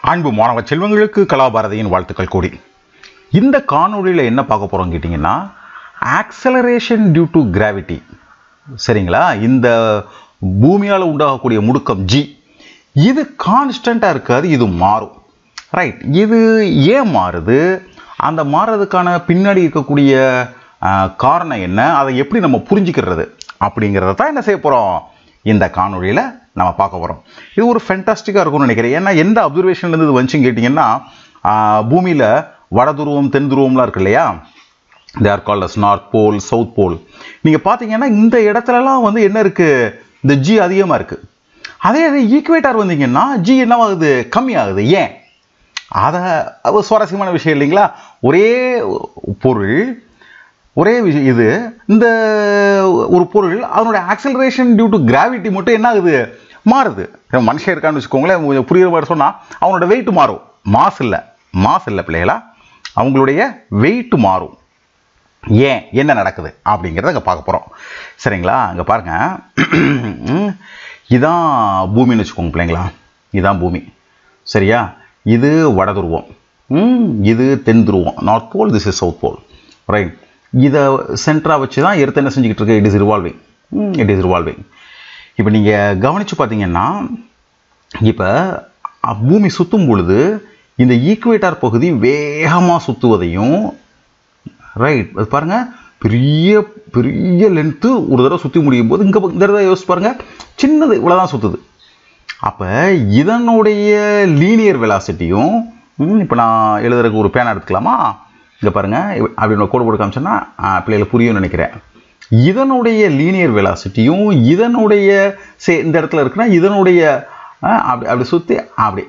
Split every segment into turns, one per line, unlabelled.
அன்பு மாணவ செல்வங்களுக்கு கலாபாரதியின் வாழ்த்துக்கள் கூடி இந்த காணொளியில் என்ன பார்க்க போகிறோம் கேட்டிங்கன்னா ஆக்சலரேஷன் டியூ டு கிராவிட்டி சரிங்களா இந்த பூமியால் உண்டாகக்கூடிய முடுக்கம் ஜி இது கான்ஸ்டண்ட்டாக இருக்காது இது மாறும் ரைட் இது ஏன் மாறுது அந்த மாறுறதுக்கான பின்னாடி இருக்கக்கூடிய ஆஹ், காரணம் என்ன அதை எப்படி நம்ம புரிஞ்சுக்கிறது அப்படிங்கிறத தான் என்ன செய்ய போகிறோம் இந்த காணொளியில் நம்ம பார்க்க போகிறோம் இது ஒரு ஃபென்டாஸ்டிக்காக இருக்கும்னு நினைக்கிறேன் ஏன்னா எந்த அப்சர்வேஷன்லேருந்து இது வந்துச்சுன்னு கேட்டிங்கன்னா பூமியில் வட துருவம் தென் துருவம்லாம் இருக்கு இல்லையா they are called as north pole south pole நீங்கள் பார்த்தீங்கன்னா இந்த இடத்துலலாம் வந்து என்ன இருக்குது இந்த ஜி அதிகமாக இருக்குது அதே இது ஈக்குவேட்டார் வந்தீங்கன்னா ஜி என்னவாகுது கம்மியாகுது ஏன் அதை அது சுவாரஸ்யமான விஷயம் இல்லைங்களா ஒரே பொருள் ஒரே விஷயம் இது இந்த ஒரு பொருள் அதனுடைய ஆக்சலரேஷன் டியூ டு கிராவிட்டி மட்டும் என்ன ஆகுது மாறுது இப்ப மனுஷன் இருக்கான்னு வச்சுக்கோங்களேன் கொஞ்சம் புரியுற மாதிரி சொன்னால் அவனோட வெயிட் மாறும் மாஸ் இல்லை மாஸ் இல்லை பிள்ளைகளா அவங்களுடைய வெயிட் மாறும் ஏன் என்ன நடக்குது அப்படிங்கிறத அங்கே பார்க்க போகிறோம் சரிங்களா அங்கே பாருங்கள் இதான் பூமின்னு வச்சுக்கோங்க பிள்ளைங்களா இதான் பூமி சரியா இது வட துருவம் ம், இது தென் துருவம் north pole this is south pole right இதை சென்டராக வச்சு தான் எர்த் என்ன செஞ்சுக்கிட்டு இருக்கு it is revolving it is revolving இப்போ நீங்கள் கவனித்து பார்த்தீங்கன்னா இப்போ பூமி சுற்றும் பொழுது இந்த ஈக்குவேட்டார் பகுதி வேகமாக சுற்றுவதையும் ரைட் அது பாருங்க பெரிய பெரிய லென்த்து ஒரு தடவை சுற்றி முடியும் போது இங்கே இந்த தடவை யோசிச்சு பாருங்க சின்னது இவ்வளோதான் சுற்றுது அப்போ இதனுடைய லீனியர் வெலாசிட்டியும் இப்போ நான் எழுதுறதுக்கு ஒரு பேனா எடுத்துக்கலாமா இங்கே பாருங்க இப்ப- அப்படி நான் கோடு போட்டு காமிச்சேன்னா ஆ, பிள்ளைகளுக்கு புரியும்னு நினைக்கிறேன் இதனுடைய லீனியர் வெலாசிட்டியும் இதனுடைய சே இந்த இடத்துல இருக்குன்னா இதனுடைய ஆ, அப்படி அப்படி சுற்றி அப்படி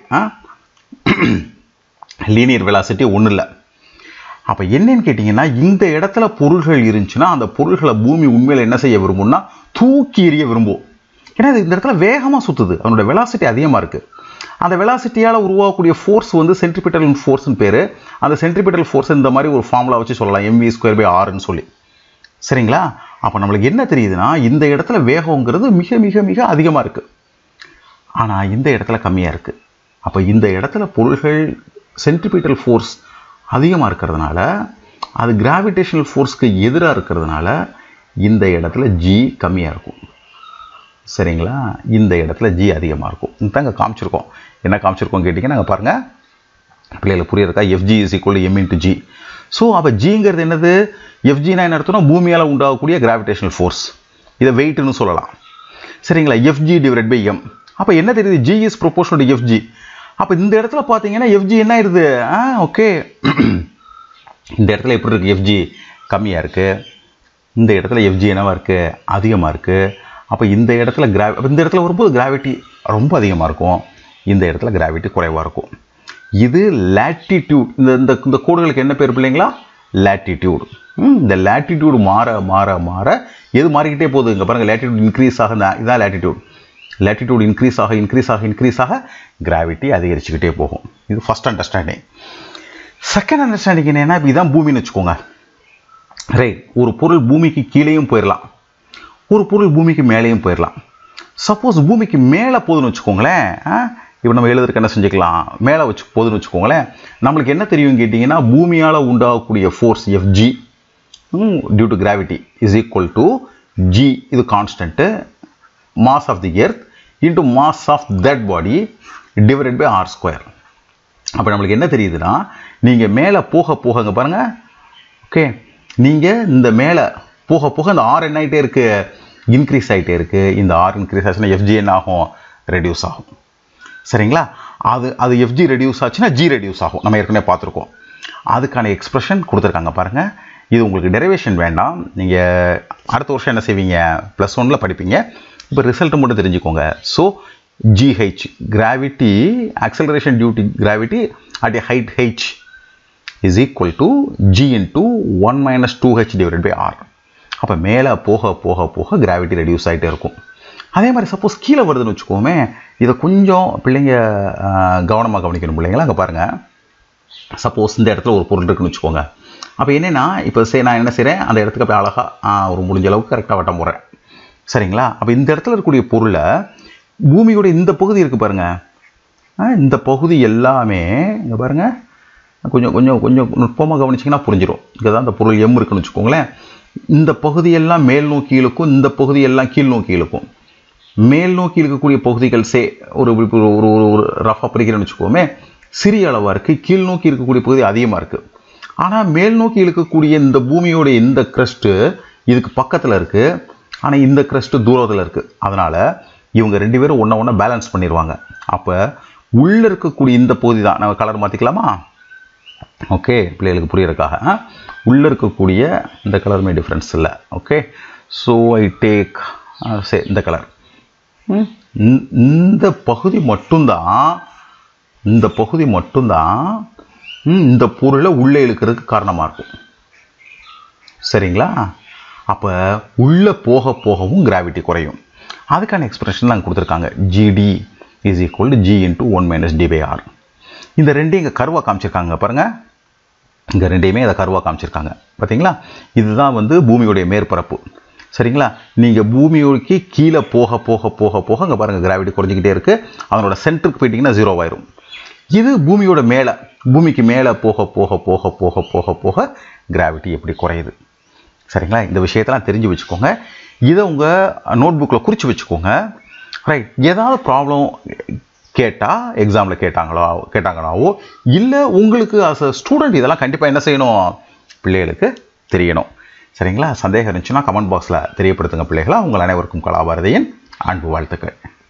லீனியர் வெலாசிட்டி ஒன்றும் இல்லை அப்போ என்னன்னு கேட்டிங்கன்னா இந்த இடத்துல பொருள்கள் இருந்துச்சுன்னா அந்த பொருள்களை பூமி உண்மையில் என்ன செய்ய விரும்பும்னா தூக்கி எறிய விரும்பும் ஏன்னா இது இந்த இடத்துல வேகமாக சுற்றுது அதனோட வெலாசிட்டி அதிகமாக இருக்குது அந்த வெலாசிட்டியால் உருவாகக்கூடிய ஃபோர்ஸ் வந்து சென்ட்ரிபிட்டல் ஃபோர்ஸ்னு பேர் அந்த சென்ட்ரிபிட்டல் ஃபோர்ஸ் இந்த மாதிரி ஒரு ஃபார்முலா வச்சு சொல்லலாம் எம்வி ஸ்கொயர் பை ஆர்னு சொல்லி சரிங்களா அப்போ நம்மளுக்கு என்ன தெரியுதுன்னா இந்த இடத்துல வேகங்கிறது மிக மிக மிக அதிகமாக இருக்குது ஆனால் இந்த இடத்துல கம்மியாக இருக்குது அப்போ இந்த இடத்துல பொருள்கள் சென்ட்ரிபிட்டல் ஃபோர்ஸ் அதிகமாக இருக்கிறதுனால அது கிராவிடேஷனல் ஃபோர்ஸ்க்கு எதிராக இருக்கிறதுனால இந்த இடத்துல ஜி கம்மியாக இருக்கும் சரிங்களா இந்த இடத்துல ஜி அதிகமாக இருக்கும் இதாங்க காமிச்சிருக்கோம் என்ன காமிச்சிருக்கோம் கேட்டிங்கன்னா அங்கே பாருங்கள் பிள்ளைகளுக்கு புரியுறக்கா F G is equal M into G so அப்போ ஜிங்கிறது என்னது எஃப்ஜினா என்ன அர்த்தம்னா பூமியால் உண்டாகக்கூடிய கிராவிடேஷனல் ஃபோர்ஸ் இதை வெயிட்னு சொல்லலாம் சரிங்களா எஃப்ஜி டிவைட் பை எம் அப்போ என்ன தெரியுது G is proportional to F G அப்போ இந்த இடத்துல பார்த்தீங்கன்னா எஃப்ஜி என்ன ஆயிடுது ஆ ஓகே இந்த இடத்துல எப்படி இருக்குது எஃப்ஜி கம்மியாக இருக்குது இந்த இடத்துல எஃப்ஜி என்னவா இருக்குது அதிகமாக இருக்குது அப்போ இந்த இடத்துல கிராவி அப்ப இந்த இடத்துல வரும்போது கிராவிட்டி ரொம்ப அதிகமாக இருக்கும் இந்த இடத்துல கிராவிட்டி குறைவாக இருக்கும் இது லேட்டிடியூட் இந்த இந்த இந்த கோடுகளுக்கு என்ன பேர் பிள்ளைங்களா லேட்டிடியூட் இந்த லேட்டிடியூட் மாற மாற மாற எது மாறிக்கிட்டே போகுது இங்கே பாருங்கள் லேட்டிடியூட் இன்க்ரீஸ் ஆக இந்த- இதான் லேட்டிடியூட் லேட்டிடியூட் இன்க்ரீஸ் ஆக இன்க்ரீஸ் ஆக இன்க்ரீஸ் ஆக கிராவிட்டி அதிகரிச்சுக்கிட்டே போகும் இது ஃபர்ஸ்ட் அண்டர்ஸ்டாண்டிங் செகண்ட் அண்டர்ஸ்டாண்டிங் என்னன்னா இப்போ இதான் பூமின்னு வச்சுக்கோங்க ரைட் ஒரு பொருள் பூமிக்கு கீழேயும் போயிடலாம் ஒரு பொருள் பூமிக்கு மேலேயும் போயிடலாம் சப்போஸ் பூமிக்கு மேலே போகுதுன்னு வச்சுக்கோங்களேன் இப்போ நம்ம எழுதுறதுக்கு என்ன செஞ்சுக்கலாம் மேலே வச்சு போகுதுன்னு வச்சுக்கோங்களேன் நம்மளுக்கு என்ன தெரியும் கேட்டிங்கன்னா பூமியால் உண்டாகக்கூடிய force F G due to gravity is equal to G இது constant mass of the earth into mass of that body divided by R square அப்போ நம்மளுக்கு என்ன தெரியுதுன்னா நீங்கள் மேலே போக போக இங்க பாருங்க ஓகே நீங்கள் இந்த மேலே போக போக இந்த ஆர் என்ன ஆகிட்டே இருக்கு இன்க்ரீஸ் ஆகிட்டே இருக்கு இந்த ஆர் இன்க்ரீஸ் ஆச்சுன்னா எஃப்ஜி என்ன ஆகும் ரெடியூஸ் ஆகும் சரிங்களா அது அது எஃப்ஜி ரெடியூஸ் ஆச்சுன்னா ஜி ரெடியூஸ் ஆகும் நம்ம ஏற்கனவே பார்த்துருக்கோம் அதுக்கான எக்ஸ்பிரஷன் கொடுத்துருக்காங்க பாருங்கள் இது உங்களுக்கு டெரிவேஷன் வேண்டாம் நீங்கள் அடுத்த வருஷம் என்ன செய்வீங்க ப்ளஸ் ஒனில் படிப்பீங்க இப்போ ரிசல்ட் மட்டும் தெரிஞ்சுக்கோங்க so G H gravity acceleration due to gravity at a height H is equal to G into one minus two H divide by R அப்போ மேலே போக போக போக கிராவிட்டி ரெடியூஸ் ஆகிட்டே இருக்கும் அதே மாதிரி சப்போஸ் கீழே வருதுன்னு வச்சுக்கோமே இதை கொஞ்சம் பிள்ளைங்க கவனமாக கவனிக்கணும் பிள்ளைங்களா அங்கே பாருங்கள் சப்போஸ் இந்த இடத்துல ஒரு பொருள் இருக்குன்னு வச்சுக்கோங்க அப்போ என்னென்னா இப்போ சரி நான் என்ன செய்கிறேன் அந்த இடத்துக்கு அப்படியே அழகாக ஒரு முடிஞ்ச அளவுக்கு கரெக்டாக வட்டம் போடுறேன் சரிங்களா அப்போ இந்த இடத்துல இருக்கக்கூடிய பொருளை பூமியோட இந்த பகுதி இருக்குது பாருங்கள் இந்த பகுதி எல்லாமே இங்கே பாருங்கள் கொஞ்சம் கொஞ்சம் கொஞ்சம் நுட்பமாக கவனிச்சிங்கன்னா புரிஞ்சிடும் இங்கே தான் இந்த பொருள் எம் இருக்குன்னு வச்சுக்கோங்களேன் இந்த பகுதியெல்லாம் மேல் நோக்கி இழுக்கும் இந்த பகுதியெல்லாம் கீழ் நோக்கி இழுக்கும் மேல் நோக்கி இருக்கக்கூடிய பகுதிகள் சே ஒரு ஒரு ஒரு ஒரு ரஃபாக பிரிக்கிறேன்னு வச்சுக்கோமே சிறிய அளவாக இருக்குது கீழ் நோக்கி இருக்கக்கூடிய பகுதி அதிகமாக இருக்குது ஆனால் மேல் நோக்கி இருக்கக்கூடிய இந்த பூமியோடைய இந்த கிரஸ்ட்டு இதுக்கு பக்கத்தில் இருக்குது ஆனால் இந்த கிரஸ்ட்டு தூரத்தில் இருக்குது அதனால் இவங்க ரெண்டு பேரும் ஒன்றை ஒன்றா பேலன்ஸ் பண்ணிடுவாங்க அப்போ உள்ளே இருக்கக்கூடிய இந்த பகுதி தான் நம்ம கலர் மாற்றிக்கலாமா ஓகே பிள்ளைகளுக்கு புரியறதுக்காக உள்ளே இருக்கக்கூடிய இந்த கலருமே டிஃப்ரென்ஸ் இல்லை okay so I take say இந்த கலர் இந்த பகுதி மட்டும்தான் இந்த பகுதி மட்டும்தான் இந்த பொருளை உள்ளே இழுக்கிறதுக்கு காரணமாக இருக்கும் சரிங்களா அப்போ உள்ளே போக போகவும் கிராவிட்டி குறையும் அதுக்கான எக்ஸ்பிரஷன் நாங்கள் கொடுத்துருக்காங்க G D is equal to G into one minus D by R இந்த ரெண்டையும் இங்கே கருவாக காமிச்சிருக்காங்க பாருங்கள் இங்கே ரெண்டையுமே அதை கருவாக காமிச்சிருக்காங்க பார்த்தீங்களா இதுதான் வந்து பூமியுடைய மேற்பரப்பு சரிங்களா நீங்கள் பூமியோக்கு கீழே போக போக போக போக இங்கே பாருங்கள் கிராவிட்டி குறைஞ்சிக்கிட்டே இருக்குது அதனோட சென்டருக்கு போயிட்டிங்கன்னா ஜீரோ ஆயிரும் இது பூமியோட மேலே பூமிக்கு மேலே போக போக போக போக போக போக கிராவிட்டி எப்படி குறையுது சரிங்களா இந்த விஷயத்தெல்லாம் தெரிஞ்சு வச்சுக்கோங்க இதை உங்கள் நோட் புக்கில் குறித்து வச்சுக்கோங்க ரைட் ஏதாவது ப்ராப்ளம் கேட்டால் எக்ஸாமில் கேட்டாங்களோ கேட்டாங்களாவோ இல்லை உங்களுக்கு அஸ் அ ஸ்டூடெண்ட் இதெல்லாம் கண்டிப்பாக என்ன செய்யணும் பிள்ளைகளுக்கு தெரியணும் சரிங்களா சந்தேகம் இருந்துச்சுன்னா கமெண்ட் பாக்ஸில் தெரியப்படுத்துங்க பிள்ளைகளா உங்கள் அனைவருக்கும் கலாபாரதியின் அன்பு வாழ்த்துக்கள்